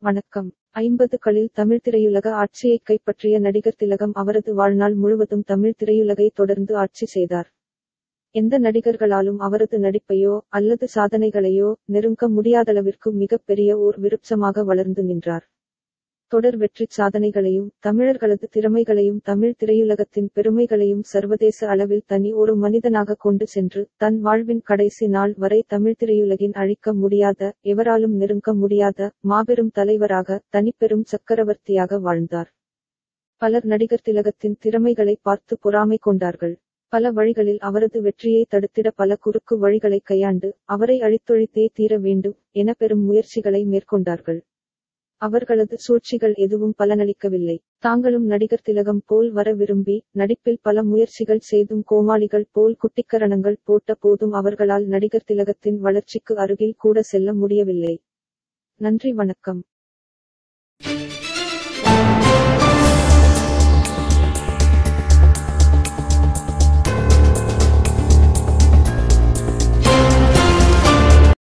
வணக்கம் ஐம்பதுகளில் தமிழ் திரையுலக ஆட்சியைக் கைப்பற்றிய நடிகர் திலகம் அவரது வாழ்நாள் முழுவதும் தமிழ் திரையுலகை தொடர்ந்து ஆட்சி செய்தார் எந்த நடிகர்களாலும் அவரது நடிப்பையோ அல்லது சாதனைகளையோ நெருங்க முடியாதளவிற்கு மிகப் பெரிய ஓர் விருட்சமாக வளர்ந்து நின்றார் தொடர் வெற்றிச் சாதனைகளையும் தமிழர்களது திறமைகளையும் தமிழ் திரையுலகத்தின் பெருமைகளையும் சர்வதேச அளவில் தனி ஒரு மனிதனாக கொண்டு சென்று தன் வாழ்வின் கடைசி நாள் வரை தமிழ் திரையுலகின் அழிக்க முடியாத எவராலும் நெருங்க முடியாத மாபெரும் தலைவராக தனிப்பெரும் சக்கரவர்த்தியாக வாழ்ந்தார் பலர் நடிகர் திலகத்தின் திறமைகளை பார்த்து பொறாமை கொண்டார்கள் பல வழிகளில் அவரது வெற்றியை தடுத்திட பல குறுக்கு வழிகளை கையாண்டு அவரை அழித்தொழித்தே தீர வேண்டும் என பெரும் முயற்சிகளை மேற்கொண்டார்கள் அவர்களது சூழ்ச்சிகள் எதுவும் பலனளிக்கவில்லை தாங்களும் நடிகர் திலகம் போல் வர விரும்பி நடிப்பில் பல முயற்சிகள் செய்தும் கோமாளிகள் போல் குட்டிக்கரணங்கள் போட்ட போதும் அவர்களால் நடிகர் திலகத்தின் வளர்ச்சிக்கு அருகில் கூட செல்ல முடியவில்லை நன்றி வணக்கம்